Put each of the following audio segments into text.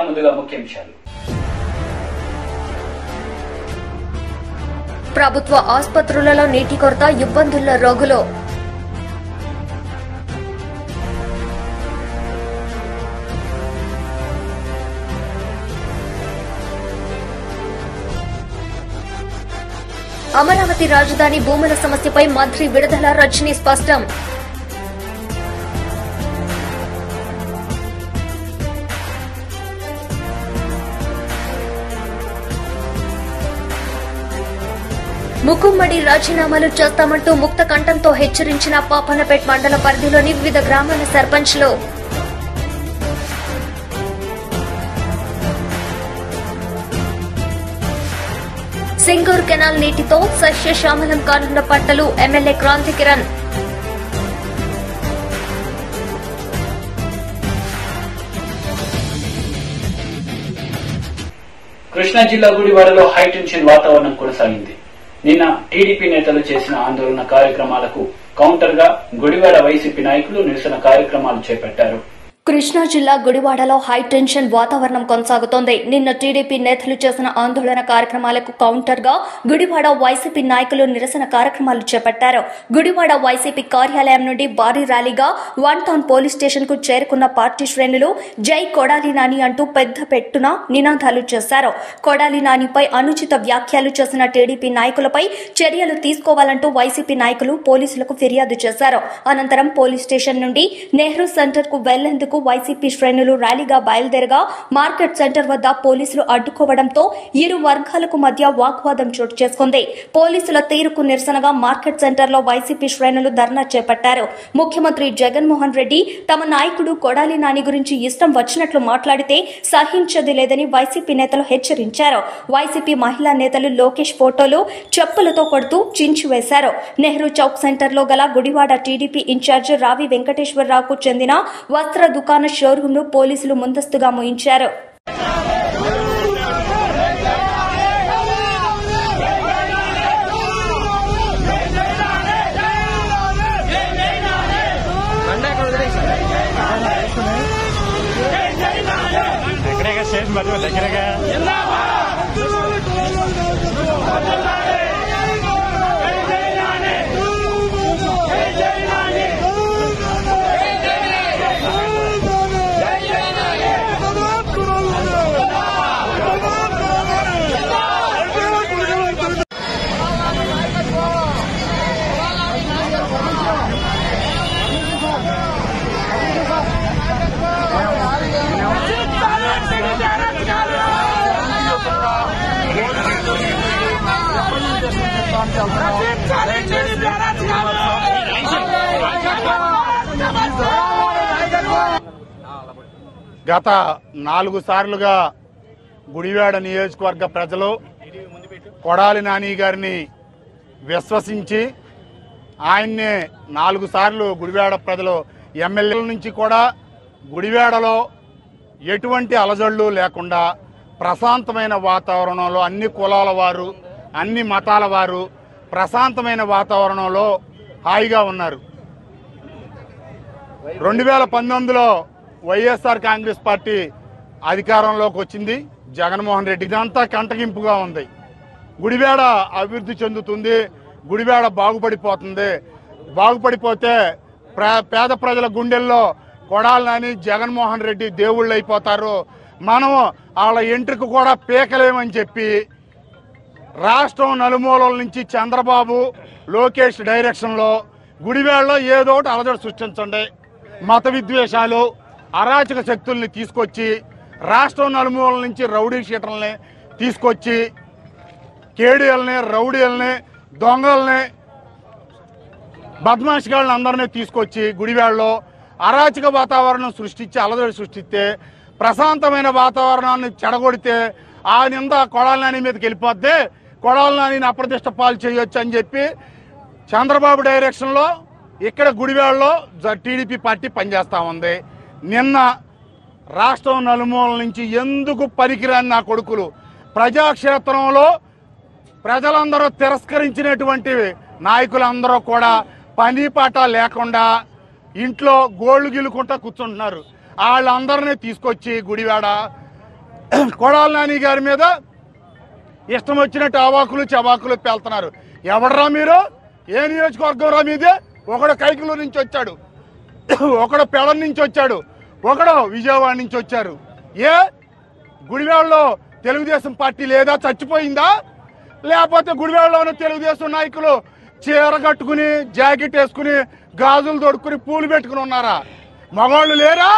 ముందుగా ముఖ్యాంశాలు ప్రభుత్వ ఆసుపత్రులలో నీటి కొరత ఇబ్బందుల్లో రోగులు అమరావతి రాజధాని భూముల సమస్యపై మంత్రి విడుదల రజనీ స్పష్టం ముకుమ్మడి రాజీనామాలు చేస్తామంటూ ముక్త కంఠంతో హెచ్చరించిన పాపన్నపేట్ మండల పరిధిలోని వివిధ గ్రామాల సర్పంచ్లు సింగూర్ కెనాల్ నీటితో సస్యశ్యామలం కానున్న పంటలు ఎమ్మెల్యే క్రాంతి కిరణ్ కృష్ణా జిల్లా గుడివాడలో హైటెన్షన్ వాతావరణం కొనసాగింది నిన్న టీడీపీ నేతలు చేసిన ఆందోళన కార్యక్రమాలకు కౌంటర్ గా గుడివాడ వైసీపీ నాయకులు నిరసన కార్యక్రమాలు చేపట్టారు కృష్ణా జిల్లా గుడివాడలో హై టెన్షన్ వాతావరణం కొనసాగుతోంది నిన్న టీడీపీ నేతలు చేసిన ఆందోళన కార్యక్రమాలకు కౌంటర్ గా గుడివాడ వైసీపీ నాయకులు నిరసన కార్యక్రమాలు చేపట్టారు గుడివాడ వైసీపీ కార్యాలయం నుండి భారీ ర్యాలీగా వన్ టౌన్ పోలీస్ స్టేషన్ కు చేరుకున్న పార్టీ శ్రేణులు జై కొడాలి నాని అంటూ పెద్ద పెట్టున నినాదాలు చేశారు కొడాలి నానిపై అనుచిత వ్యాఖ్యలు చేసిన టీడీపీ నాయకులపై చర్యలు తీసుకోవాలంటూ వైసీపీ నాయకులు పోలీసులకు ఫిర్యాదు చేశారు అనంతరం పోలీస్ స్టేషన్ నుండి నెహ్రూ సెంటర్ కు వెళ్లేందుకు వైసీపీ శ్రేణులు ర్యాలీగా బయలుదేరగా మార్కెట్ సెంటర్ వద్ద పోలీసులు అడ్డుకోవడంతో ఇరు వర్గాలకు మధ్య వాగ్వాదం చోటు చేసుకుంది పోలీసుల తీరుకు నిరసనగా మార్కెట్ సెంటర్లో వైసీపీ శ్రేణులు ధర్నా చేపట్టారు ముఖ్యమంత్రి జగన్మోహన్ రెడ్డి తమ నాయకుడు కొడాలి నాని గురించి ఇష్టం వచ్చినట్లు మాట్లాడితే సహించది లేదని వైసీపీ నేతలు హెచ్చరించారు వైసీపీ మహిళా నేతలు లోకేష్ ఫోటోలు చెప్పులతో కొడుతూ చించి వేశారు నెహ్రూ చౌక్ సెంటర్లో గల గుడివాడ టీడీపీ ఇన్ఛార్జ్ రావి వెంకటేశ్వరరావుకు చెందిన వస్త్ర దుకాణ షోరూమ్ ను పోలీసులు ముందస్తుగా ముయించారు దగ్గరగా స్టేషన్ మరి దగ్గరగా గత నాలుగు సార్లుగా గుడివాడ నియోజకవర్గ ప్రజలు కొడాలి నాని గారిని విశ్వసించి ఆయన్నే నాలుగు సార్లు గుడివాడ ప్రజలు ఎమ్మెల్యేల నుంచి కూడా గుడివాడలో ఎటువంటి అలజడులు లేకుండా ప్రశాంతమైన వాతావరణంలో అన్ని కులాల వారు అన్ని మతాల వారు ప్రశాంతమైన వాతావరణంలో హాయిగా ఉన్నారు రెండు వేల పంతొమ్మిదిలో వైఎస్ఆర్ కాంగ్రెస్ పార్టీ అధికారంలోకి వచ్చింది జగన్మోహన్ రెడ్డి ఇదంతా కంటగింపుగా ఉంది గుడివాడ అభివృద్ధి చెందుతుంది గుడివాడ బాగుపడిపోతుంది బాగుపడిపోతే ప్ర- పేద ప్రజల గుండెల్లో కొడాలని జగన్మోహన్ రెడ్డి దేవుళ్ళు అయిపోతారు మనం వాళ్ళ ఎంట్రికి కూడా పీకలేమని చెప్పి రాష్ట్రం నలుమూలల నుంచి చంద్రబాబు లోకేష్ డైరెక్షన్లో గుడివేళలో ఏదో ఒకటి అలజడి సృష్టించండి మత విద్వేషాలు అరాచక శక్తుల్ని తీసుకొచ్చి రాష్ట్రం నలుమూలల నుంచి రౌడీ షీటర్లని తీసుకొచ్చి కేడీఎల్ని రౌడీల్ని దొంగల్ని బద్మాషిగాళ్ళని అందరినీ తీసుకొచ్చి గుడివాడలో అరాచక వాతావరణం సృష్టించి అలజడి సృష్టిస్తే ప్రశాంతమైన వాతావరణాన్ని చెడగొడితే ఆ నింద కొడాల నాని మీదకి వెళ్ళిపోద్ది కొడాల నాని అప్రతిష్ట పాలు చేయొచ్చు అని చెప్పి చంద్రబాబు డైరెక్షన్లో ఇక్కడ గుడివాడలో జ- టీడీపీ పార్టీ పనిచేస్తా ఉంది నిన్న రాష్ట్రం నలుమూల నుంచి ఎందుకు పనికిరాని నా కొడుకులు ప్రజాక్షేత్రంలో ప్రజలందరూ తిరస్కరించినటువంటి నాయకులందరూ కూడా పని పాట లేకుండా ఇంట్లో గోళ్లు గిల్లుకుంటా కూర్చుంటున్నారు వాళ్ళందరినీ తీసుకొచ్చి గుడివాడ కొడాల నాని గారి మీద ఇష్టం వచ్చినట్టు అవాకులు చవాకులు పేలుతున్నారు ఎవడరా మీరు ఏ నియోజకవర్గం రా మీది ఒకడు కైకులూరు నుంచి వచ్చాడు ఒకడు పెళం నుంచి వచ్చాడు ఒకడు విజయవాడ నుంచి వచ్చారు ఏ గుడివాడలో తెలుగుదేశం పార్టీ లేదా చచ్చిపోయిందా లేకపోతే గుడివాడలో ఉన్న తెలుగుదేశం నాయకులు చీర కట్టుకుని జాకెట్ వేసుకుని గాజులు తొడుక్కుని పూలు పెట్టుకుని ఉన్నారా మగవాళ్ళు లేరా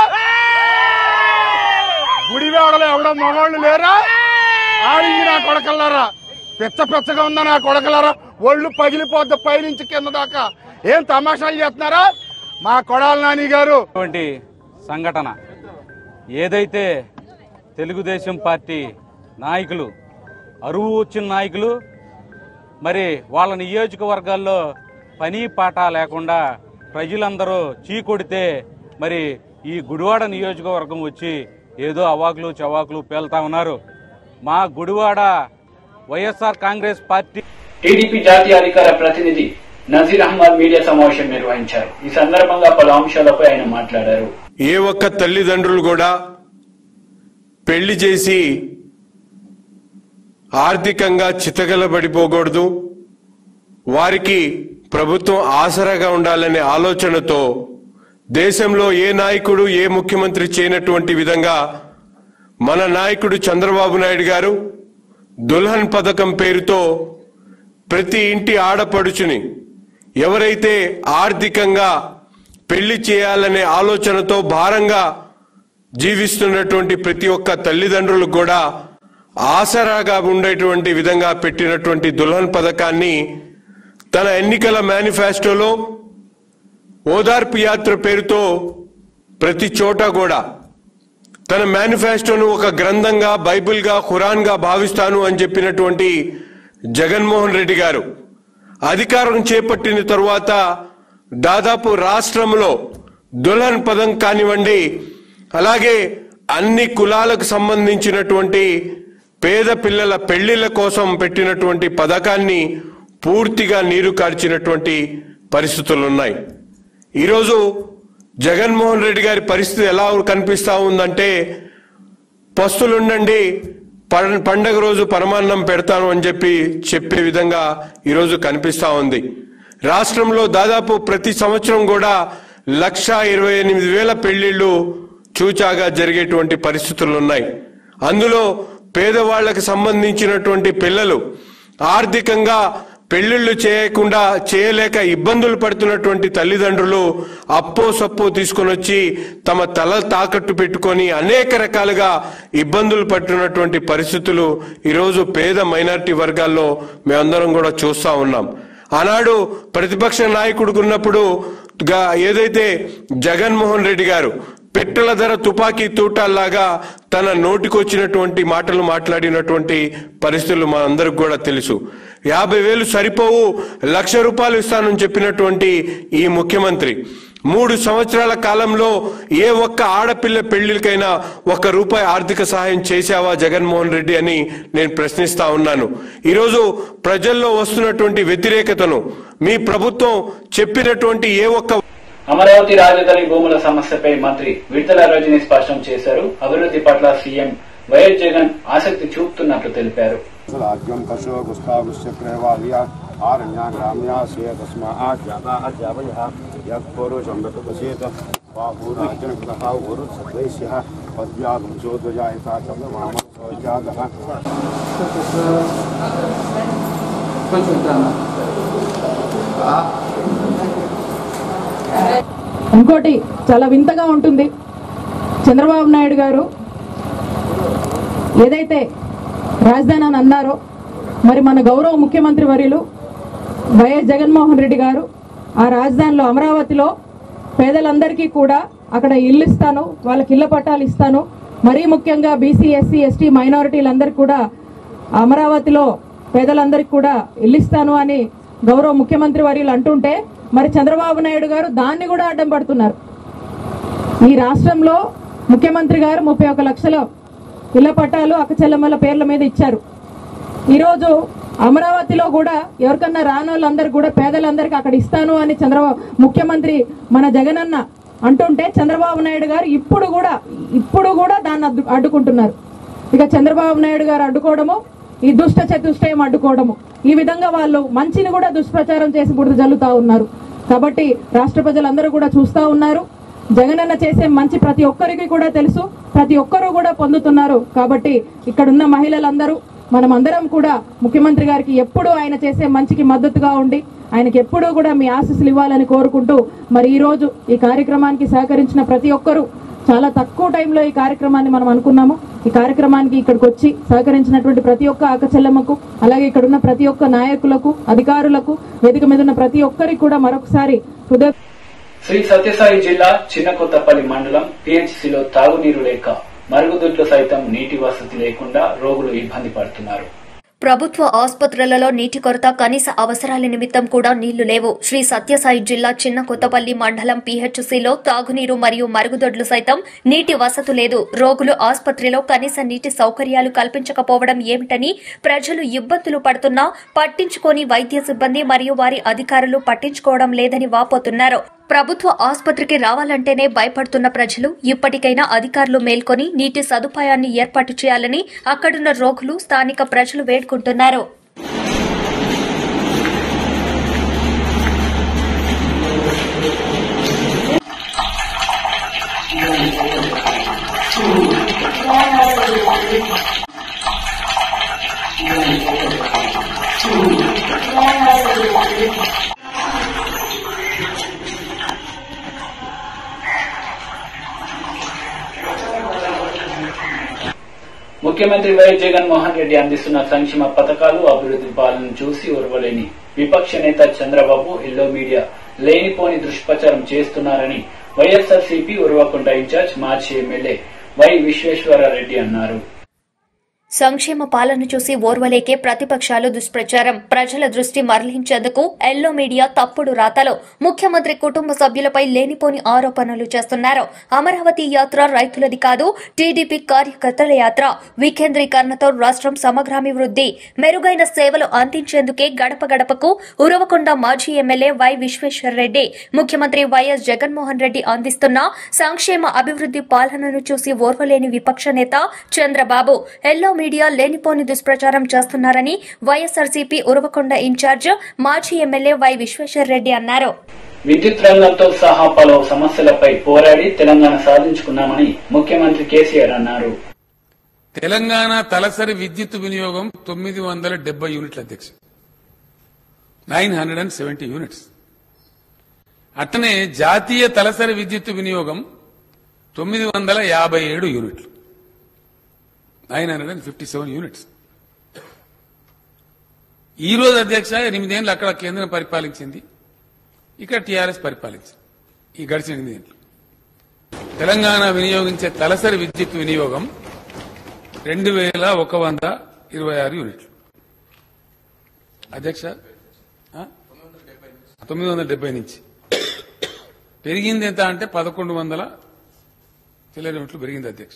గుడివాడలో ఎవడో మగవాళ్ళు లేరా ఆడిగి నా కొడకల్లారా పిచ్చ పిచ్చగా ఉందా నా కొడకలారా ఒళ్ళు పగిలిపోద్ది పైనుంచి కింద దాకా ఏం తమాషాలు చేస్తున్నారా మా కొడాల నాని గారు అటువంటి సంఘటన ఏదైతే తెలుగుదేశం పార్టీ నాయకులు అరువు వచ్చిన నాయకులు మరి వాళ్ళ నియోజకవర్గాల్లో పని పాట లేకుండా ప్రజలందరూ చీకొడితే మరి ఈ గుడివాడ నియోజకవర్గం వచ్చి ఏదో అవాకులు చవాకులు పేలుతా ఉన్నారు మా Gudivada YSR Congress party TDP జాతీయ అధికార ప్రతినిధి నజీర్ అహ్మద్ మీడియా సమావేశం నిర్వహించారు ఈ సందర్భంగా పలు అంశాలపై ఆయన మాట్లాడారు ఏ ఒక్క తల్లిదండ్రులు కూడా పెళ్లి చేసి ఆర్థికంగా చితగలబడిపోకూడదు వారికి ప్రభుత్వం ఆసరాగా ఉండాలనే ఆలోచనతో దేశంలో ఏ నాయకుడు ఏ ముఖ్యమంత్రి చేయనటువంటి విధంగా మన నాయకుడు చంద్రబాబు నాయుడు గారు దుల్హన్ పథకం పేరుతో ప్రతి ఇంటి ఆడపడుచుని ఎవరైతే ఆర్థికంగా పెళ్లి చేయాలనే ఆలోచనతో భారంగా జీవిస్తున్నటువంటి ప్రతి ఒక్క తల్లిదండ్రులకు కూడా ఆసరాగా ఉండేటువంటి విధంగా పెట్టినటువంటి దుల్హన్ పథకాన్ని తన ఎన్నికల మేనిఫెస్టోలో ఓదార్పు యాత్ర పేరుతో ప్రతి చోట కూడా తన మేనిఫెస్టోను ఒక గ్రంథంగా బైబిల్గా ఖురాన్గా భావిస్తాను అని చెప్పినటువంటి జగన్మోహన్ రెడ్డి గారు అధికారం చేపట్టిన తరువాత దాదాపు రాష్ట్రంలో దుల్హన్ పదం కానివ్వండి అలాగే అన్ని కులాలకు సంబంధించినటువంటి పేద పిల్లల పెళ్లిళ్ల కోసం పెట్టినటువంటి పథకాన్ని పూర్తిగా నీరు కార్చినటువంటి పరిస్థితులు ఉన్నాయి ఈరోజు జగన్మోహన్ రెడ్డి గారి పరిస్థితి ఎలా కనిపిస్తా ఉందంటే పస్తులుండండి పం- పండగ రోజు పరమాన్నం పెడతాను అని చెప్పి చెప్పే విధంగా ఈరోజు కనిపిస్తా ఉంది రాష్ట్రంలో దాదాపు ప్రతి సంవత్సరం కూడా లక్ష ఇరవై ఎనిమిది వేల పెళ్లిళ్లు చూచాగా జరిగేటువంటి పరిస్థితులు ఉన్నాయి అందులో పేదవాళ్లకు సంబంధించినటువంటి పిల్లలు ఆర్థికంగా పెళ్లిళ్లు చేయకుండా చేయలేక ఇబ్బందులు పడుతున్నటువంటి తల్లిదండ్రులు అప్పో సప్పో తీసుకొని వచ్చి తమ తల తాకట్టు పెట్టుకొని అనేక రకాలుగా ఇబ్బందులు పడుతున్నటువంటి పరిస్థితులు ఈరోజు పేద మైనారిటీ వర్గాల్లో మేమందరం కూడా చూస్తా ఉన్నాం ఆనాడు ప్రతిపక్ష నాయకుడికి ఉన్నప్పుడు గా- ఏదైతే జగన్మోహన్ రెడ్డి గారు పెట్టెల ధర తుపాకీ తూటాల్లాగా తన నోటికొచ్చినటువంటి మాటలు మాట్లాడినటువంటి పరిస్థితులు మనందరికి కూడా తెలుసు యాభై వేలు సరిపోవు లక్ష రూపాయలు ఇస్తానని చెప్పినటువంటి ఈ ముఖ్యమంత్రి మూడు సంవత్సరాల కాలంలో ఏ ఒక్క ఆడపిల్ల పెళ్లికైనా ఒక్క రూపాయి ఆర్థిక సహాయం చేశావా జగన్మోహన్ రెడ్డి అని నేను ప్రశ్నిస్తా ఉన్నాను ఈరోజు ప్రజల్లో వస్తున్నటువంటి వ్యతిరేకతను మీ ప్రభుత్వం చెప్పినటువంటి ఏ ఒక్క అమరావతి రాజధాని భూముల సమస్యపై మంత్రి విడుదల రజని స్పష్టం చేశారు అభివృద్ధి పట్ల సీఎం వైఎస్ జగన్ ఆసక్తి చూపుతున్నట్లు తెలిపారు राज्यं पशो गुस्तावस्य प्रेवाल्या आरण्या ग्राम्या से तस्मात् जाता अध्यापयः यः पौरुषं दत्तपसेत बाहुराजनकृतः उरुसद्वैस्यः पद्व्यागुंसोद्वजायता चन्द्रमामसोजातः ఇంకోటి చాలా వింతగా ఉంటుంది చంద్రబాబు నాయుడు గారు ఏదైతే రాజధాని అని అన్నారో మరి మన గౌరవ ముఖ్యమంత్రి వర్యులు వైఎస్ జగన్మోహన్ రెడ్డి గారు ఆ రాజధానిలో అమరావతిలో పేదలందరికీ కూడా అక్కడ ఇల్లు ఇస్తాను వాళ్ళకి ఇళ్ల పట్టాలు ఇస్తాను మరీ ముఖ్యంగా బీసీ ఎస్సీ ఎస్టీ మైనారిటీలందరికీ కూడా అమరావతిలో పేదలందరికీ కూడా ఇల్లు ఇస్తాను అని గౌరవ ముఖ్యమంత్రి వర్యులు అంటుంటే మరి చంద్రబాబు నాయుడు గారు దాన్ని కూడా అడ్డం పడుతున్నారు ఈ రాష్ట్రంలో ముఖ్యమంత్రి గారు ముప్పై ఒక లక్షల ఇళ్ల పట్టాలు అక్కచెల్లెమ్మల పేర్ల మీద ఇచ్చారు ఈరోజు అమరావతిలో కూడా ఎవరికన్నా రాని వాళ్ళందరికీ కూడా పేదలందరికీ అక్కడ ఇస్తాను అని చంద్రబాబు ముఖ్యమంత్రి మన జగనన్న అంటుంటే చంద్రబాబు నాయుడు గారు ఇప్పుడు కూడా ఇప్పుడు కూడా దాన్ని అడ్డు అడ్డుకుంటున్నారు ఇక చంద్రబాబు నాయుడు గారు అడ్డుకోవడము ఈ దుష్ట చతుష్టయం అడ్డుకోవడము ఈ విధంగా వాళ్ళు మంచిని కూడా దుష్ప్రచారం చేసి బుడద జల్లుతా ఉన్నారు కాబట్టి రాష్ట్ర ప్రజలందరూ కూడా చూస్తా ఉన్నారు జగనన్న చేసే మంచి ప్రతి ఒక్కరికి కూడా తెలుసు ప్రతి ఒక్కరూ కూడా పొందుతున్నారు కాబట్టి ఇక్కడున్న మహిళలందరూ మనం అందరం కూడా ముఖ్యమంత్రి గారికి ఎప్పుడూ ఆయన చేసే మంచికి మద్దతుగా ఉండి ఆయనకి ఎప్పుడూ కూడా మీ ఆశీస్సులు ఇవ్వాలని కోరుకుంటూ మరి ఈ రోజు ఈ కార్యక్రమానికి సహకరించిన ప్రతి ఒక్కరూ చాలా తక్కువ టైంలో ఈ కార్యక్రమాన్ని మనం అనుకున్నాము ఈ కార్యక్రమానికి ఇక్కడికి వచ్చి సహకరించినటువంటి ప్రతి ఒక్క అక్కచెల్లెమ్మకు అలాగే ఇక్కడ ఉన్న ప్రతి ఒక్క నాయకులకు అధికారులకు వేదిక మీద ఉన్న ప్రతి ఒక్కరికి కూడా మరొకసారి హృదయ శ్రీ సత్యసాయి జిల్లా చిన్నకొత్తపల్లి మండలం పిహెచ్సిలో తాగునీరు లేక మరుగుదొడ్లు సైతం నీటి వసతి లేకుండా రోగులు ఇబ్బంది పడుతున్నారు ప్రభుత్వ ఆసుపత్రులలో నీటి కొరత కనీస అవసరాల నిమిత్తం కూడా నీళ్లు లేవు శ్రీ సత్యసాయి జిల్లా చిన్న కొత్తపల్లి మండలం పీహెచ్సీలో తాగునీరు మరియు మరుగుదొడ్లు సైతం నీటి వసతు లేదు రోగులు ఆసుపత్రిలో కనీస నీటి సౌకర్యాలు కల్పించకపోవడం ఏమిటని ప్రజలు ఇబ్బందులు పడుతున్నా పట్టించుకోని వైద్య సిబ్బంది మరియు వారి అధికారులు పట్టించుకోవడం లేదని వాపోతున్నారు ప్రభుత్వ ఆసుపత్రికి రావాలంటేనే భయపడుతున్న ప్రజలు ఇప్పటికైనా అధికారులు మేల్కొని నీటి సదుపాయాన్ని ఏర్పాటు చేయాలని అక్కడున్న రోగులు స్థానిక ప్రజలు వేడుకుంటున్నారు ముఖ్యమంత్రి వైఎస్ జగన్మోహన్ రెడ్డి అందిస్తున్న సంక్షేమ పథకాలు అభివృద్ధి పాలన చూసి ఓర్వలేని విపక్ష నేత చంద్రబాబు ఎల్లో మీడియా లేనిపోని దుష్ప్రచారం చేస్తున్నారని వైఎస్ఆర్సీపీ ఉరవకొండ ఇన్ఛార్జ్ మాజీ ఎమ్మెల్యే వై విశ్వేశ్వరరెడ్డి అన్నారు సంక్షేమ పాలన చూసి ఓర్వలేకే ప్రతిపక్షాలు దుష్ప్రచారం ప్రజల దృష్టి మరలించేందుకు ఎల్లో మీడియా తప్పుడు రాతలు ముఖ్యమంత్రి కుటుంబ సభ్యులపై లేనిపోని ఆరోపణలు చేస్తున్నారు అమరావతి యాత్ర రైతులది కాదు టీడీపీ కార్యకర్తల యాత్ర వికేంద్రీకరణతో రాష్ట్రం సమగ్రాభివృద్ధి మెరుగైన సేవలు అందించేందుకే గడప గడపకు ఉరవకొండ మాజీ ఎమ్మెల్యే వై విశ్వేశ్వరరెడ్డి ముఖ్యమంత్రి వైఎస్ జగన్మోహన్ రెడ్డి అందిస్తున్న సంక్షేమ అభివృద్ధి పాలనను చూసి ఓర్వలేని విపక్ష నేత చంద్రబాబు ఎల్లో మీడియా లేనిపోని దుష్ప్రచారం చేస్తున్నారని వైఎస్ఆర్సీపీ ఉరవకొండ ఇన్ఛార్జ్ మాజీ ఎమ్మెల్యే వై విశ్వేశ్వరరెడ్డి అన్నారు విద్యుత్ రంగంతో సహా పలు సమస్యలపై పోరాడి తెలంగాణ సాధించుకున్నామని ముఖ్యమంత్రి కేసీఆర్ అన్నారు తెలంగాణ తలసరి విద్యుత్ వినియోగం తొమ్మిది వందల డెబ్బై యూనిట్ల అధ్యక్ష nine hundred and seventy units అట్లనే జాతీయ తలసరి విద్యుత్ వినియోగం తొమ్మిది వందల యాభై ఏడు యూనిట్లు nine hundred and fifty seven units ఈ రోజు అధ్యక్ష ఎనిమిదేళ్ళు అక్కడ కేంద్రం పరిపాలించింది ఇక్కడ టీఆర్ఎస్ పరిపాలించింది ఈ గడిచిన ఎనిమిదేళ్ళు తెలంగాణ వినియోగించే తలసరి విద్యుత్ వినియోగం రెండు వేల ఒక వంద ఇరవై ఆరు యూనిట్లు అధ్యక్ష ఆ? తొమ్మిది వందల డెబ్బై నుంచి పెరిగింది ఎంత అంటే పదకొండు వందల చిల్లర యూనిట్లు పెరిగింది అధ్యక్ష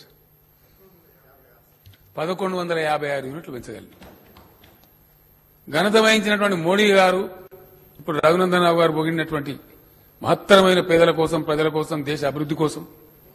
పదకొండు వందల యాభై ఆరు యూనిట్లు పెంచగలిగింది ఘనత వహించినటువంటి మోడీ గారు ఇప్పుడు రఘునందన్ రావు గారు పొగిడినటువంటి మహత్తరమైన పేదల కోసం ప్రజల కోసం దేశ అభివృద్ధి కోసం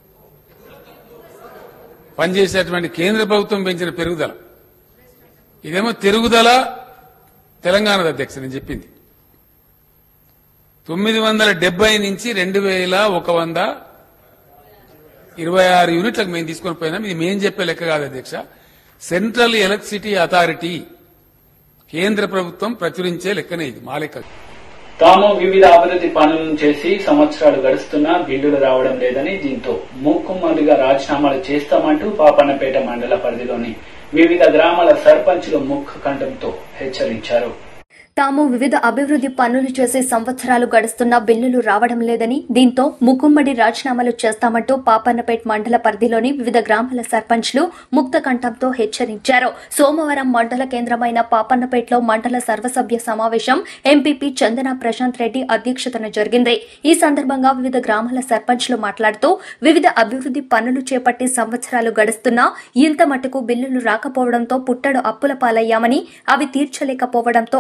పనిచేసేటువంటి కేంద్ర ప్రభుత్వం పెంచిన పెరుగుదల ఇదేమో తిరుగుదల తెలంగాణ అధ్యక్ష నేను చెప్పింది తొమ్మిది వందల డెబ్బై నుంచి రెండు వేల ఒక వంద ఇరవై ఆరు యూనిట్లకు మేము తీసుకొని పోయినాం ఇది మేము చెప్పే లెక్క కాదు అధ్యక్ష సెంట్రల్ ఎలక్ట్రిసిటీ అథారిటీ కేంద్ర ప్రభుత్వం ప్రచురించే లెక్కనే ఇది మా లెక్క తాము వివిధ అభివృద్ధి పనులను చేసి సంవత్సరాలు గడుస్తున్నా బిల్లులు రావడం లేదని దీంతో మూకుమ్మడిగా రాజీనామాలు చేస్తామంటూ పాపన్నపేట మండల పరిధిలోని వివిధ గ్రామాల సర్పంచులు ముఖ కంఠంతో హెచ్చరించారు తాము వివిధ అభివృద్ధి పనులు చేసి సంవత్సరాలు గడుస్తున్నా బిల్లులు రావడం లేదని దీంతో ముకుమ్మడి రాజీనామాలు చేస్తామంటూ పాపన్నపేట్ మండల పరిధిలోని వివిధ గ్రామాల సర్పంచ్లు ముక్త కంఠంతో హెచ్చరించారు సోమవారం మండల కేంద్రమైన పాపన్నపేటలో మండల సర్వసభ్య సమావేశం ఎంపీపీ చందన ప్రశాంత్ రెడ్డి అధ్యక్షతన జరిగింది ఈ సందర్భంగా వివిధ గ్రామాల సర్పంచ్లు మాట్లాడుతూ వివిధ అభివృద్ధి పనులు చేపట్టి సంవత్సరాలు గడుస్తున్నా ఇంత మటుకు బిల్లులు రాకపోవడంతో పుట్టడు అప్పుల పాలయ్యామని అవి తీర్చలేకపోవడంతో అప్పిచ్చిన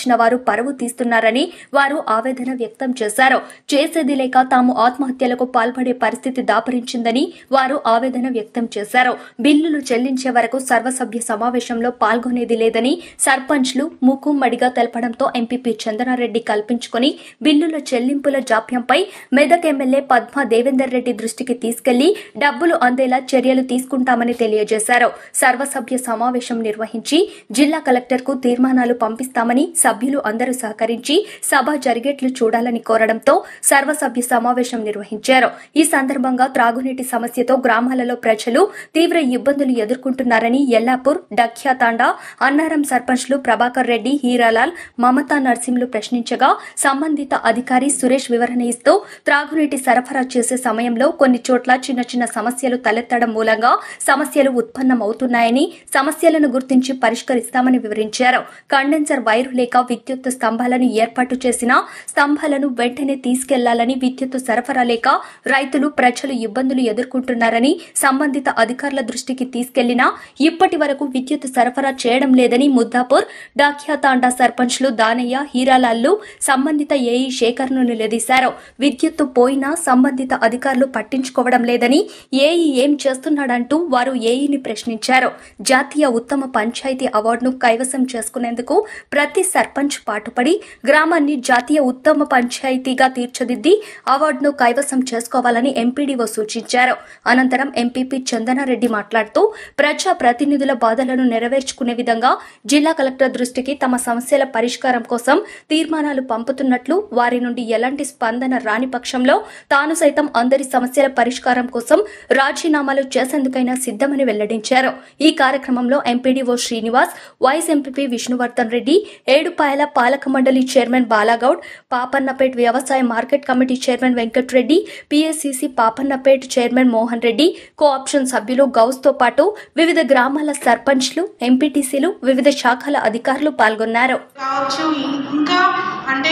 వచ్చిన వారు పరువు తీస్తున్నారని వారు ఆవేదన వ్యక్తం చేశారు చేసేది లేక తాము ఆత్మహత్యలకు పాల్పడే పరిస్థితి దాపరించిందని వారు ఆవేదన వ్యక్తం చేశారు బిల్లులు చెల్లించే వరకు సర్వసభ్య సమావేశంలో పాల్గొనేది లేదని సర్పంచ్లు మూకుమ్మడిగా తెలపడంతో ఎంపీపీ చందనారెడ్డి కల్పించుకుని బిల్లుల చెల్లింపుల జాప్యంపై మెదక్ ఎమ్మెల్యే పద్మా దేవేందర్ రెడ్డి దృష్టికి తీసుకెళ్లి డబ్బులు అందేలా చర్యలు తీసుకుంటామని తెలియజేశారు సర్వసభ్య సమావేశం నిర్వహించి జిల్లా కలెక్టర్ కు తీర్మానాలు పంపిస్తామని సభ్యులు అందరూ సహకరించి సభ జరిగేట్లు చూడాలని కోరడంతో సర్వసభ్య సమావేశం నిర్వహించారు ఈ సందర్భంగా త్రాగునీటి సమస్యతో గ్రామాలలో ప్రజలు తీవ్ర ఇబ్బందులు ఎదుర్కొంటున్నారని ఎల్లాపూర్ డఖ్యాతాండా అన్నారం సర్పంచ్లు ప్రభాకర్ రెడ్డి హీరాలాల్ మమతా నర్సింలు ప్రశ్నించగా సంబంధిత అధికారి సురేష్ వివరణ ఇస్తూ త్రాగునీటి సరఫరా చేసే సమయంలో కొన్ని చోట్ల చిన్న చిన్న సమస్యలు తలెత్తడం మూలంగా సమస్యలు ఉత్పన్నమవుతున్నాయని సమస్యలను గుర్తించి పరిష్కరిస్తామని వివరించారు కండెన్సర్ వైరు లేక విద్యుత్ స్తంభాలను ఏర్పాటు చేసిన స్తంభాలను వెంటనే తీసుకెళ్లాలని విద్యుత్ సరఫరా లేక రైతులు ప్రజలు ఇబ్బందులు ఎదుర్కొంటున్నారని సంబంధిత అధికారుల దృష్టికి తీసుకెళ్లినా ఇప్పటి వరకు విద్యుత్ సరఫరా చేయడం లేదని ముద్దాపూర్ డాఖ్యాతాండా సర్పంచ్లు దానయ్య హీరాలాల్లు సంబంధిత ఏఈ శేఖర్ను నిలదీశారు విద్యుత్తు పోయినా సంబంధిత అధికారులు పట్టించుకోవడం లేదని ఏఈ ఏం చేస్తున్నాడంటూ వారు ఏఈని ప్రశ్నించారు జాతీయ ఉత్తమ పంచాయతీ అవార్డును కైవసం చేసుకునేందుకు ప్రతి సర్పంచ్ పాటుపడి గ్రామాన్ని జాతీయ ఉత్తమ పంచాయతీగా తీర్చిదిద్ది అవార్డును కైవసం చేసుకోవాలని ఎంపీడీఓ సూచించారు అనంతరం ఎంపీపీ చందనారెడ్డి మాట్లాడుతూ ప్రజా ప్రతినిధుల బాధలను నెరవేర్చుకునే విధంగా జిల్లా కలెక్టర్ దృష్టికి తమ సమస్యల పరిష్కారం కోసం తీర్మానాలు పంపుతున్నట్లు వారి నుండి ఎలాంటి స్పందన రాని పక్షంలో తాను సైతం అందరి సమస్యల పరిష్కారం కోసం రాజీనామాలు చేసేందుకైనా సిద్దమని వెల్లడించారు ఈ కార్యక్రమంలో MPDO Srinivas vice MPP Vishnuvardhan Reddy Edupayala పాలక మండలి చైర్మన్ బాలాగౌడ్ పాపన్నపేట్ వ్యవసాయ market committee chairman Venkat Reddy PSCC Papannapet chairman Mohan Reddy co option సభ్యులు గౌస్ తో పాటు వివిధ గ్రామాల సర్పంచ్లు ఎంపీటీసీలు వివిధ శాఖల అధికారులు పాల్గొన్నారు కావచ్చు ఇంకా అంటే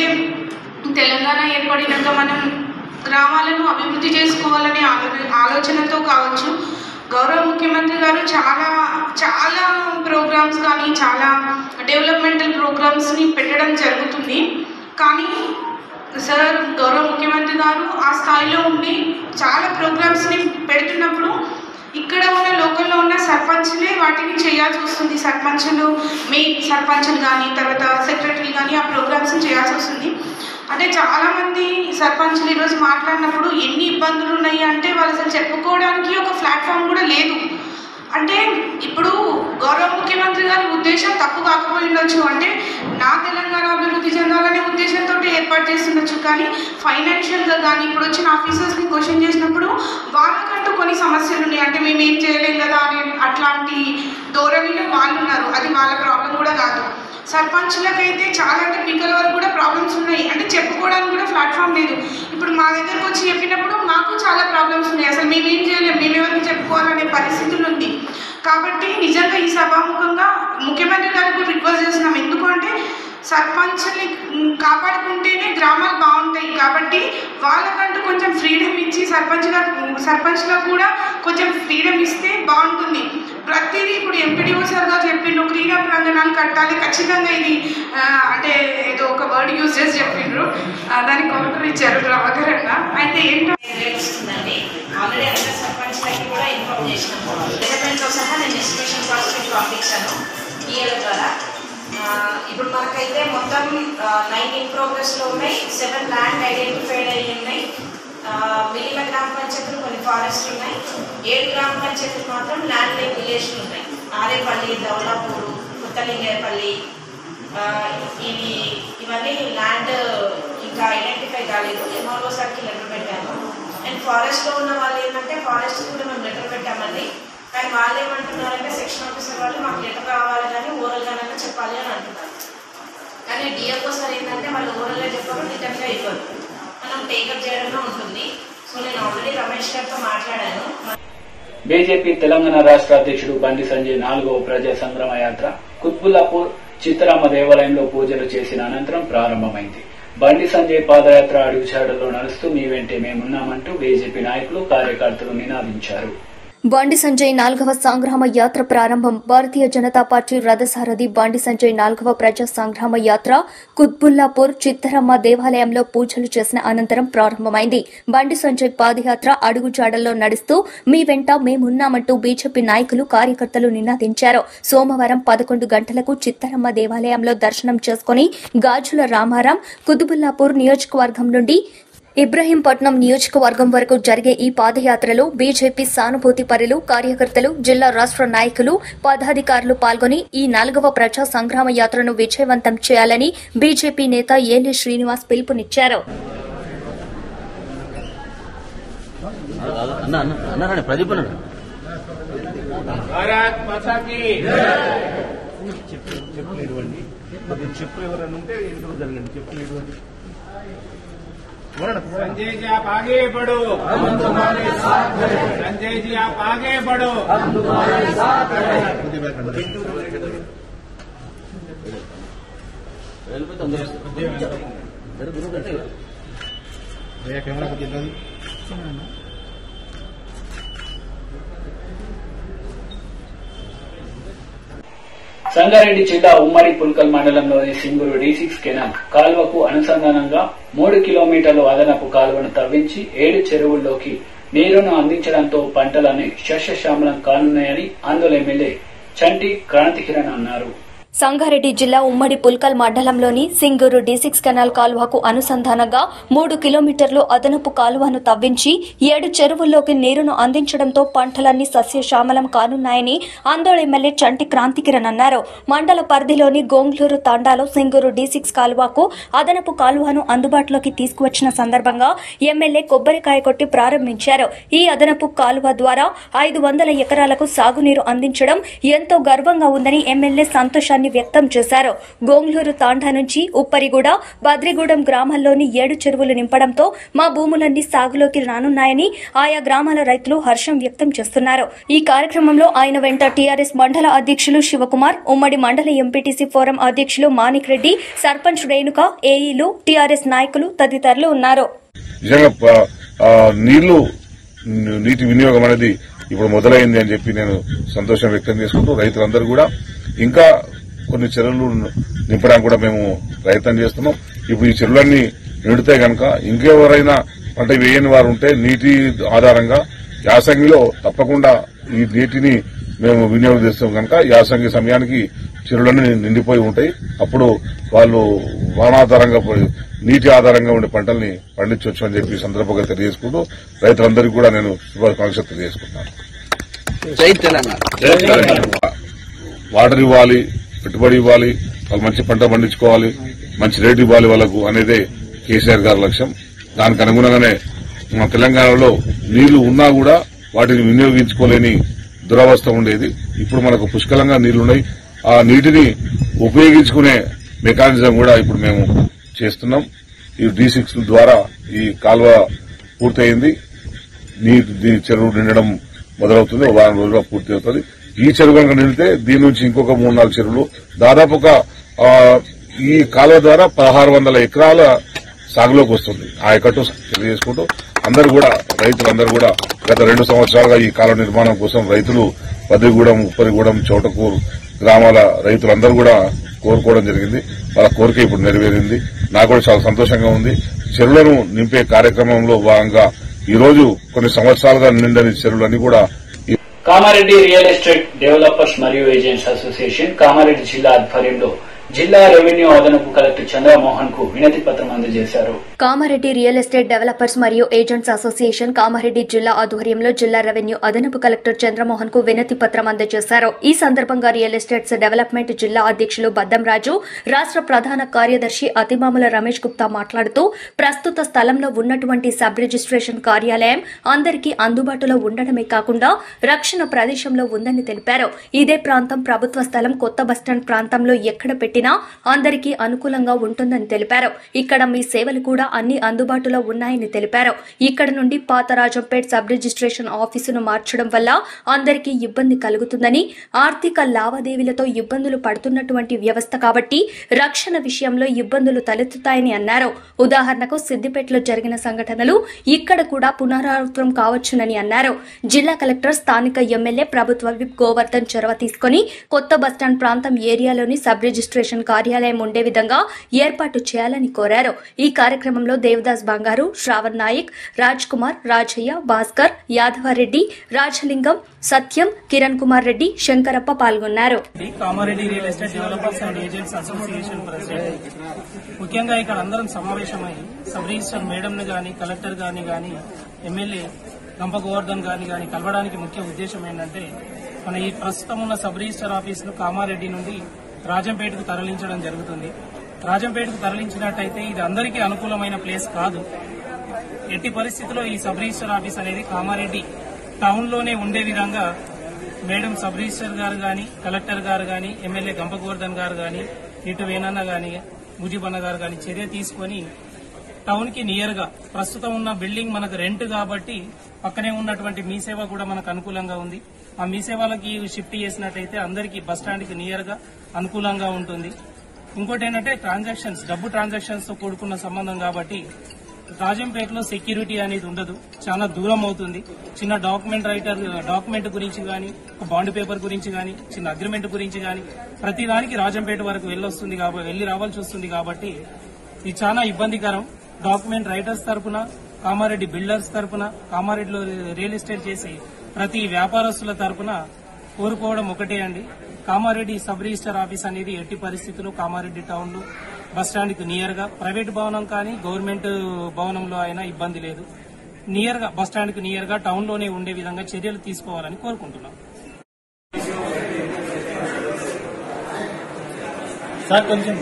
తెలంగాణ ఏర్పడినాక మనం గ్రామాలను అభివృద్ధి చేసుకోవాలనే ఆలో- ఆలోచనతో కావచ్చు గౌరవ ముఖ్యమంత్రి గారు చాలా చాలా ప్రోగ్రామ్స్ కానీ చాలా డెవలప్మెంటల్ ప్రోగ్రామ్స్ని పెట్టడం జరుగుతుంది కానీ సార్ గౌరవ ముఖ్యమంత్రి గారు ఆ స్థాయిలో ఉండి చాలా ప్రోగ్రామ్స్ని పెడుతున్నప్పుడు ఇక్కడ ఉన్న లోకల్లో ఉన్న సర్పంచ్లే వాటిని చేయాల్సి వస్తుంది సర్పంచులు మెయిన్ సర్పంచులు కానీ తర్వాత సెక్రటరీ కానీ ఆ ప్రోగ్రామ్స్ చేయాల్సి వస్తుంది అంటే చాలామంది సర్పంచులు ఈరోజు మాట్లాడినప్పుడు ఎన్ని ఇబ్బందులు ఉన్నాయి అంటే వాళ్ళు అసలు చెప్పుకోవడానికి ఒక ప్లాట్ఫామ్ కూడా లేదు అంటే ఇప్పుడు గౌరవ ముఖ్యమంత్రి గారి ఉద్దేశం తప్పు కాకపోయి ఉండొచ్చు అంటే నా తెలంగాణ అభివృద్ధి చెందాలనే ఉద్దేశంతో ఏర్పాటు చేస్తుండొచ్చు కానీ ఫైనాన్షియల్గా కానీ ఇప్పుడు వచ్చిన ఆఫీసర్స్ని క్వశ్చన్ చేసినప్పుడు వాళ్ళకంటూ కొన్ని సమస్యలు ఉన్నాయి అంటే మేము ఏం చేయలేం కదా అనే అట్లాంటి ధోరణిలో వాళ్ళు ఉన్నారు అది వాళ్ళ ప్రాబ్లం కూడా కాదు సర్పంచ్లకైతే చాలా అంటే పీకల వరకు కూడా ప్రాబ్లమ్స్ ఉన్నాయి అంటే చెప్పుకోవడానికి కూడా ప్లాట్ఫామ్ లేదు ఇప్పుడు మా దగ్గరకు వచ్చి చెప్పినప్పుడు మాకు చాలా ప్రాబ్లమ్స్ ఉన్నాయి అసలు మేము ఏం చేయలేం మేము ఎవరికి చెప్పుకోవాలనే పరిస్థితులు ఉంది కాబట్టి నిజంగా ఈ సభాముఖంగా ముఖ్యమంత్రి గారికి రిక్వెస్ట్ చేస్తున్నాం ఎందుకు అంటే సర్పంచ్ని మ్, కాపాడుకుంటేనే గ్రామాలు బాగుంటాయి కాబట్టి వాళ్ళకంటూ కొంచెం ఫ్రీడమ్ ఇచ్చి సర్పంచ్గా సర్పంచ్లకు కూడా కొంచెం ఫ్రీడమ్ ఇస్తే బాగుంటుంది ప్రతిదీ ఇప్పుడు ఎంపీడీఓ సార్ గారు చెప్పిండు క్రీడా ప్రాంగణాలు కట్టాలి ఖచ్చితంగా ఇది ఆ, అంటే ఏదో ఒక వర్డ్ యూజ్ చేసి చెప్పిండ్రు ఆ, దానికి కౌంటర్ ఇచ్చారు ప్రభాకర్ అన్న అయితే ఏంటంటే వస్తుందండి ఆల్రెడీ అందరు సర్పంచ్లకి కూడా ఇన్ఫార్మ్ చేసినాము డెవలప్మెంట్తో సహా నేను ఎస్టిమేషన్ కాస్ట్ మీకు పంపించాను ఈఏల ద్వారా ఆ, ఇప్పుడు మనకైతే మొత్తం నైన్ ఇన్ ప్రోగ్రెస్లో ఉన్నాయి సెవెన్ ల్యాండ్ ఐడెంటిఫైడ్ అయ్యి ఉన్నాయి ఆ, మిగిలిన గ్రామ పంచాయతీలు కొన్ని ఫారెస్ట్ ఉన్నాయి ఏడు గ్రామ పంచాయతీలు మాత్రం ల్యాండ్ లేని విలేజ్లు ఉన్నాయి ఆరేపల్లి దౌలాపూరు కొత్తలింగేపల్లి ఆ, ఇవి ఇవన్నీ ల్యాండ్ ఇంకా ఐడెంటిఫై కాలేదు ఎంఆర్ఓ సార్కి లెటర్ పెట్టాము అండ్ ఫారెస్ట్లో ఉన్న వాళ్ళు ఏంటంటే ఫారెస్ట్ కూడా మేము లెటర్ పెట్టామండి కానీ వాళ్ళు ఏమంటున్నారంటే సెక్షన్ ఆఫీసర్ వాళ్ళు మాకు లెటర్ రావాలి కానీ ఓరల్గానైనా చెప్పాలి అని అంటున్నారు కానీ డిఎఫ్ఓ సార్ ఏంటంటే వాళ్ళు ఓరల్గా చెప్పారు రిటర్న్గా ఇవ్వరు మనం టేకప్ చేయడమే ఉంటుంది సో నేను ఆల్రెడీ రమేష్ గారితో మాట్లాడాను బీజేపీ తెలంగాణ రాష్ట్ర అధ్యక్షుడు బండి సంజయ్ నాలుగవ ప్రజా సంగ్రామ యాత్ర కుత్బుల్లాపూర్ చిత్తరామ దేవాలయంలో పూజలు చేసిన అనంతరం ప్రారంభమైంది బండి సంజయ్ పాదయాత్ర అడుగుచాడల్లో నడుస్తూ మీ వెంటే మేమున్నామంటూ బీజేపీ నాయకులు కార్యకర్తలు నినాదించారు బండి సంజయ్ నాలుగవ సంగ్రామ యాత్ర ప్రారంభం భారతీయ జనతా పార్టీ రథసారథి బండి సంజయ్ నాలుగవ ప్రజా సంగ్రామ యాత్ర కుత్బుల్లాపూర్ చిత్తరమ్మ దేవాలయంలో పూజలు చేసిన అనంతరం ప్రారంభమైంది బండి సంజయ్ పాదయాత్ర అడుగుజాడల్లో నడుస్తూ మీ వెంట మేమున్నామంటూ బీజేపీ నాయకులు కార్యకర్తలు నినాదించారు సోమవారం పదకొండు గంటలకు చిత్తరమ్మ దేవాలయంలో దర్శనం చేసుకుని గాజుల రామారాం కుతుబుల్లాపూర్ నియోజకవర్గం నుండి ఇబ్రహీంపట్నం నియోజకవర్గం వరకు జరిగే ఈ పాదయాత్రలో బీజేపీ సానుభూతి పరులు కార్యకర్తలు జిల్లా రాష్ట్ర నాయకులు పదాధికారులు పాల్గొని ఈ నాలుగవ ప్రజా సంగ్రామ యాత్రను విజయవంతం చేయాలని బీజేపీ నేత ఏలి శ్రీనివాస్ పిలుపునిచ్చారు संजय जी आप आगे बढ़ो हम तुम्हारे साथ हैं संजय जी आप आगे बढ़ो हम तुम्हारे साथ సంగారెడ్డి జిల్లా ఉమ్మడి పుల్కల్ మండలంలోని సింగూరు డి సిక్స్ కెనాల్ కాలువకు అనుసంధానంగా మూడు కిలోమీటర్లు అదనపు కాలువను తవ్వించి ఏడు చెరువుల్లోకి నీరును అందించడంతో పంటలన్నీ శస్యశ్యామలం కానున్నాయని ఆందోళన ఎమ్మెల్యే చంటి క్రాంతికిరణ్ అన్నారు సంగారెడ్డి జిల్లా ఉమ్మడి పుల్కల్ మండలంలోని సింగూరు డి సిక్స్ కెనాల్ కాలువకు అనుసంధానంగా మూడు కిలోమీటర్లు అదనపు కాలువను తవ్వించి ఏడు చెరువుల్లోకి నీరును అందించడంతో పంటలన్నీ సస్యశ్యామలం కానున్నాయని ఆందోళన ఎమ్మెల్యే చంటి క్రాంతికిరణ్ అన్నారు మండల పరిధిలోని గోంగ్లూరు తాండాలో సింగూరు డి సిక్స్ కాలువకు అదనపు కాలువను అందుబాటులోకి తీసుకువచ్చిన సందర్భంగా ఎమ్మెల్యే కొబ్బరికాయ కొట్టి ప్రారంభించారు ఈ అదనపు కాలువ ద్వారా ఐదు వందల ఎకరాలకు సాగునీరు అందించడం ఎంతో గర్వంగా ఉందని ఎమ్మెల్యే సంతోషాన్ని వ్యక్తం చేశారు గోంగ్లూరు తాండా నుంచి ఉప్పరిగూడ బద్రిగూడెం గ్రామాల్లోని ఏడు చెరువులు నింపడంతో మా భూములన్నీ సాగులోకి రానున్నాయని ఆయా గ్రామాల రైతులు హర్షం వ్యక్తం చేస్తున్నారు ఈ కార్యక్రమంలో ఆయన వెంట టీఆర్ఎస్ మండల అధ్యక్షులు శివకుమార్ ఉమ్మడి మండల ఎంపీటీసీ ఫోరం అధ్యక్షులు మాణిక్ రెడ్డి సర్పంచ్ రేణుక ఏఈలు టీఆర్ఎస్ నాయకులు తదితరులు ఉన్నారు నిజంగా ప- ఆ, నీళ్లు ని- నీటి వినియోగం అనేది ఇప్పుడు మొదలైంది అని చెప్పి నేను సంతోషం వ్యక్తం చేసుకుంటూ రైతులందరూ కూడా ఇంకా కొన్ని చెరువులు నింపడానికి కూడా మేము ప్రయత్నం చేస్తున్నాం ఇప్పుడు ఈ చెరువులన్నీ నిండితే గనక ఇంకెవరైనా పంట వేయని వారు ఉంటే నీటి ఆధారంగా యాసంగిలో తప్పకుండా ఈ నీటిని మేము వినియోగిస్తాం కనుక యాసంగి సమయానికి చెరువులన్నీ నిండిపోయి ఉంటాయి అప్పుడు వాళ్ళు వానాధారంగా పోయి- నీటి ఆధారంగా ఉండే పంటల్ని పండించవచ్చు అని చెప్పి ఈ సందర్భంగా తెలియజేసుకుంటూ రైతులందరికీ కూడా నేను శుభాకాంక్షలు తెలియజేసుకుంటున్నాను వాటర్ ఇవ్వాలి పెట్టుబడి ఇవ్వాలి వాళ్ళు మంచి పంట పండించుకోవాలి మంచి రేటు ఇవ్వాలి వాళ్ళకు అనేదే కేసీఆర్ గారి లక్ష్యం దానికి అనుగుణంగానే మన తెలంగాణలో నీళ్లు ఉన్నా కూడా వాటిని వినియోగించుకోలేని దురవస్థ ఉండేది ఇప్పుడు మనకు పుష్కలంగా నీళ్లున్నాయి ఆ నీటిని ఉపయోగించుకునే మెకానిజం కూడా ఇప్పుడు మేము చేస్తున్నాం ఈ డి సిక్స్ ద్వారా ఈ కాలువ పూర్తయింది నీటి దీ- చెరువు నిండడం మొదలవుతుంది ఒక వారం రోజుల్లో పూర్తి అవుతుంది ఈ చెరువు కనుక నిండితే దీని నుంచి ఇంకొక మూడు నాలుగు చెరువులు దాదాపు ఒక ఆ, ఈ కాలువ ద్వారా పదహారు వందల ఎకరాల సాగులోకి వస్తుంది ఆ ఎకట్టు తెలియజేసుకుంటూ అందరూ కూడా రైతులందరూ కూడా గత రెండు సంవత్సరాలుగా ఈ కాలువ నిర్మాణం కోసం రైతులు పదిగూడెం ఉప్పరిగూడెం చోటకూరు గ్రామాల రైతులందరూ కూడా కోరుకోవడం జరిగింది వాళ్ళ కోరిక ఇప్పుడు నెరవేరింది నాకు కూడా చాలా సంతోషంగా ఉంది చెరువులను నింపే కార్యక్రమంలో భాగంగా ఈ రోజు కొన్ని సంవత్సరాలుగా నిండని చెరువులన్నీ కూడా ఈ కామారెడ్డి రియల్ ఎస్టేట్ డెవలపర్స్ మరియు ఏజెంట్స్ అసోసియేషన్ కామారెడ్డి జిల్లా ఆధ్వర్యంలో జిల్లా రెవెన్యూ అదనపు కలెక్టర్ చంద్రమోహన్ కు వినతి పత్రం అందజేశారు కామారెడ్డి రియల్ ఎస్టేట్ డెవలపర్స్ మరియు ఏజెంట్స్ అసోసియేషన్ కామారెడ్డి జిల్లా ఆధ్వర్యంలో జిల్లా రెవెన్యూ అదనపు కలెక్టర్ చంద్రమోహన్ కు వినతి పత్రం అందజేశారు ఈ సందర్భంగా రియల్ ఎస్టేట్స్ డెవలప్మెంట్ జిల్లా అధ్యక్షులు బద్దం రాజు రాష్ట్ర ప్రధాన కార్యదర్శి అతిమాముల రమేష్ గుప్తా మాట్లాడుతూ ప్రస్తుత స్థలంలో ఉన్నటువంటి సబ్ రిజిస్ట్రేషన్ కార్యాలయం అందరికీ అందుబాటులో ఉండడమే కాకుండా రక్షణ ప్రదేశంలో ఉందని తెలిపారు ఇదే ప్రాంతం ప్రభుత్వ స్థలం కొత్త బస్టాండ్ ప్రాంతంలో ఎక్కడ పెట్టినా అందరికీ అనుకూలంగా ఉంటుందని తెలిపారు ఇక్కడ మీ సేవలు కూడా అన్ని అందుబాటులో ఉన్నాయని తెలిపారు ఇక్కడ నుండి పాత రాజంపేట్ సబ్ రిజిస్ట్రేషన్ ఆఫీసును మార్చడం వల్ల అందరికీ ఇబ్బంది కలుగుతుందని ఆర్థిక లావాదేవీలతో ఇబ్బందులు పడుతున్నటువంటి వ్యవస్థ కాబట్టి రక్షణ విషయంలో ఇబ్బందులు తలెత్తుతాయని అన్నారు ఉదాహరణకు సిద్దిపేటలో జరిగిన సంఘటనలు ఇక్కడ కూడా పునరావృతం కావచ్చునని అన్నారు జిల్లా కలెక్టర్ స్థానిక ఎమ్మెల్యే ప్రభుత్వ విప్ గోవర్ధన్ చొరవ తీసుకుని కొత్త బస్టాండ్ ప్రాంతం ఏరియాలోని సబ్ రిజిస్ట్రేషన్ కార్యాలయం ఉండే విధంగా ఏర్పాటు చేయాలని కోరారు ఈ కార్యక్రమంలో దేవదాస్ బంగారు శ్రావణ్ నాయక్ రాజ్ కుమార్ రాజయ్య భాస్కర్ యాదవరెడ్డి రాజలింగం సత్యం కిరణ్ కుమార్ రెడ్డి శంకరప్ప పాల్గొన్నారు Kamareddy real estate developers and agents association president ముఖ్యంగా ఇక్కడ అందరం సమావేశమై సబ్ రిజిస్టర్ మేడంను గాని కలెక్టర్ గాని గాని ఎమ్మెల్యే గంప గోవర్ధన్ గారిని గాని కలవడానికి ముఖ్య ఉద్దేశం ఏంటంటే మన ఈ ప్రస్తుతం ఉన్న సబ్ రిజిస్టర్ ఆఫీసును కామారెడ్డి నుండి రాజంపేటకు తరలించడం జరుగుతుంది రాజంపేటకు తరలించినట్టయితే ఇది అందరికీ అనుకూలమైన ప్లేస్ కాదు ఎట్టి పరిస్థితుల్లో ఈ సబ్ రిజిస్టర్ ఆఫీస్ అనేది కామారెడ్డి టౌన్ లోనే ఉండే విధంగా మేడం సబ్ రిజిస్టర్ గారు గాని కలెక్టర్ గారు గాని ఎమ్మెల్యే గంప గోవర్ధన్ గారు గాని ఇటు వేనన్న గాని ముజీబన్న గారు గాని చర్య తీసుకొని టౌన్ కి నియర్ గా ప్రస్తుతం ఉన్న బిల్డింగ్ మనకు రెంట్ కాబట్టి పక్కనే ఉన్నటువంటి మీ సేవ కూడా మనకు అనుకూలంగా ఉంది ఆ మీ సేవలకి షిఫ్ట్ చేసినట్టయితే అందరికీ బస్ స్టాండ్ కి నియర్ గా అనుకూలంగా ఉంటుంది ఇంకోటి ఏంటంటే ట్రాన్సాక్షన్స్ డబ్బు ట్రాన్సాక్షన్స్ తో కూడుకున్న సంబంధం కాబట్టి రాజంపేటలో సెక్యూరిటీ అనేది ఉండదు చాలా దూరం అవుతుంది చిన్న డాక్యుమెంట్ రైటర్ డాక్యుమెంట్ గురించి గాని ఒక బాండ్ పేపర్ గురించి గాని చిన్న అగ్రిమెంట్ గురించి గాని ప్రతి దానికి రాజంపేట వరకు వెళ్ళొస్తుంది కాబట్టి వెళ్లి రావాల్సి వస్తుంది కాబట్టి ఇది చాలా ఇబ్బందికరం డాక్యుమెంట్ రైటర్స్ తరపున కామారెడ్డి బిల్డర్స్ తరపున కామారెడ్డిలో రియల్ ఎస్టేట్ చేసే ప్రతి వ్యాపారస్తుల తరపున కోరుకోవడం ఒకటే అండి కామారెడ్డి సబ్ రిజిస్టర్ ఆఫీస్ అనేది ఎట్టి పరిస్థితుల్లో కామారెడ్డి టౌన్ లో బస్ స్టాండ్ కి నియర్ గా ప్రైవేట్ భవనం కానీ గవర్నమెంట్ భవనంలో అయినా ఇబ్బంది లేదు నియర్ గా బస్ స్టాండ్ కి నియర్ గా టౌన్ లోనే ఉండే విధంగా చర్యలు తీసుకోవాలని కోరుకుంటున్నాం సార్ కొంచెం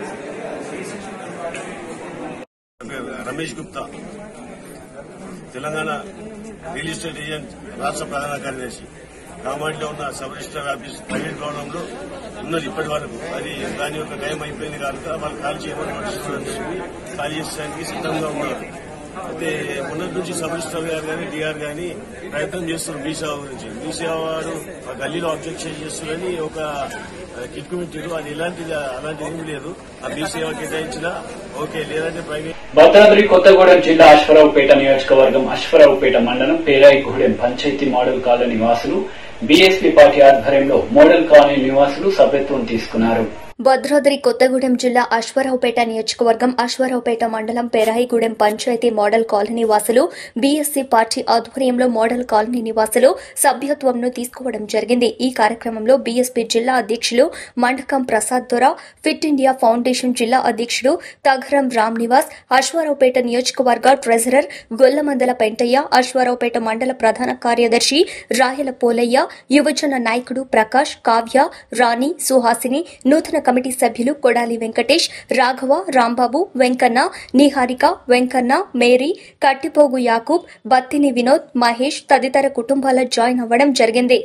Ramesh Gupta Telangana real estate agent రాష్ట్ర ప్రధాన కార్యదర్శి కామాడిలో ఉన్న సబ్ రిజిస్టర్ ఆఫీస్ ప్రైవేట్ భవనంలో ఉన్నది ఇప్పటి వరకు అది దాని యొక్క టైం అయిపోయింది కనుక వాళ్ళు ఖాళీ చేయమని నోటీసులు వచ్చింది ఖాళీ చేసడానికి సిద్ధంగా ఉన్నారు అయితే మొన్నటి నుంచి సబ్ రిజిస్టర్ గారు కానీ డిఆర్ కానీ ప్రయత్నం చేస్తున్నారు మీ సేవ గురించి మీ సేవ వారు ఆ గల్లీలో అబ్జెక్షన్ చేస్తున్నారని ఒక కిట్ పెట్టారు అది ఎలాంటిది అలాంటిది ఏమీ లేదు ఆ మీ సేవ కేటాయించినా ఓకే లేదంటే ప్రైవేట్ భద్రాద్రి కొత్తగూడెం జిల్లా అశ్వరావుపేట నియోజకవర్గం అశ్వరావుపేట మండలం పేరాయిగూడెం పంచాయతీ మోడల్ కాలనీ నివాసులు బీఎస్పీ పార్టీ ఆధ్వర్యంలో మోడల్ కాలనీ నివాసులు సభ్యత్వం తీసుకున్నారు భద్రాద్రి కొత్తగూడెం జిల్లా అశ్వరావుపేట నియోజకవర్గం అశ్వరావుపేట మండలం పెరాయిగూడెం పంచాయతీ మోడల్ కాలనీ వాసులు బీఎస్సీ పార్టీ ఆధ్వర్యంలో మోడల్ కాలనీ నివాసులు సభ్యత్వంను తీసుకోవడం జరిగింది ఈ కార్యక్రమంలో బీఎస్పీ జిల్లా అధ్యక్షులు మండకం ప్రసాద్ దొర ఫిట్ ఇండియా ఫౌండేషన్ జిల్లా అధ్యక్షుడు తగరం రామ్ నివాస్ అశ్వరావుపేట నియోజకవర్గ ట్రెజరర్ గొల్లమందల పెంటయ్య అశ్వరావుపేట మండల ప్రధాన కార్యదర్శి రాయల పోలయ్య యువజన నాయకుడు ప్రకాష్ కావ్య రాణి సుహాసిని నూతన కమిటీ సభ్యులు కొడాలి వెంకటేష్ రాఘవ రాంబాబు వెంకన్న నిహారిక వెంకన్న మేరీ కట్టిపోగు యాకూబ్ బత్తిని వినోద్ మహేష్ తదితర కుటుంబాల జాయిన్ అవ్వడం జరిగింది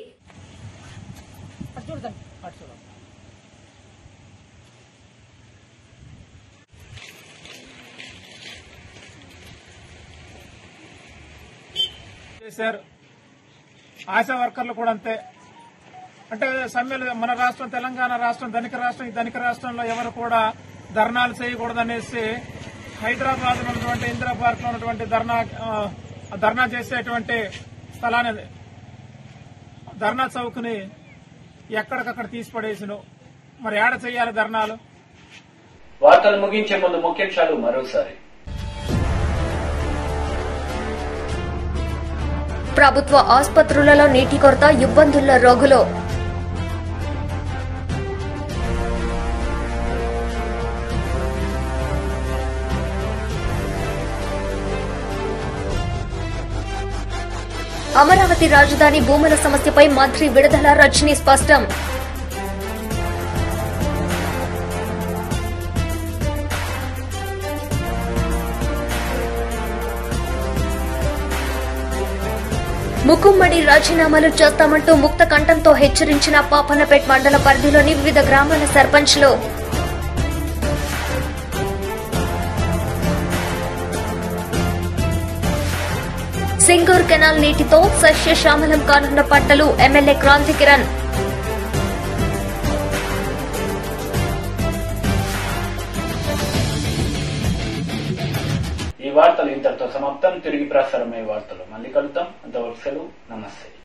చేశారు ఆశా వర్కర్లు కూడా అంతే అంటే సమ్మెలు మన రాష్ట్రం తెలంగాణ రాష్ట్రం ధనిక రాష్ట్రం ఈ ధనిక రాష్ట్రంలో ఎవరు కూడా ధర్నాలు చేయకూడదనేసి హైదరాబాద్ ఉన్నటువంటి ఇందిరా పార్క్ లో ఉన్నటువంటి ధర్నా ఆ, ధర్నా చేసేటువంటి స్థలాన్ని ధర్నా చౌక్ని ఎక్కడికక్కడ తీసి పడేసిను మరి ఏడ చేయాలి ధర్నాలు వార్తలు ముగించే ముందు ముఖ్యాంశాలు మరోసారి ప్రభుత్వ ఆసుపత్రులలో నీటి కొరత ఇబ్బందుల్లో రోగులు అమరావతి రాజధాని భూముల సమస్యపై మంత్రి విడుదల రజనీ స్పష్టం ముకుమ్మడి రాజీనామాలు చేస్తామంటూ ముక్త కంఠంతో హెచ్చరించిన పాపన్నపేట్ మండల పరిధిలోని వివిధ గ్రామాల సర్పంచ్లు సింగూర్ కెనాల్ నీటితో సస్యశ్యామలం కానున్న పంటలు ఎమ్మెల్యే క్రాంతి కిరణ్ ఈ వార్తలు ఇంతటితో సమాప్తం తిరిగి ప్రసారమయ్యే వార్తలు మళ్ళీ కలుద్దాం అంతవరకు సెలవు నమస్తే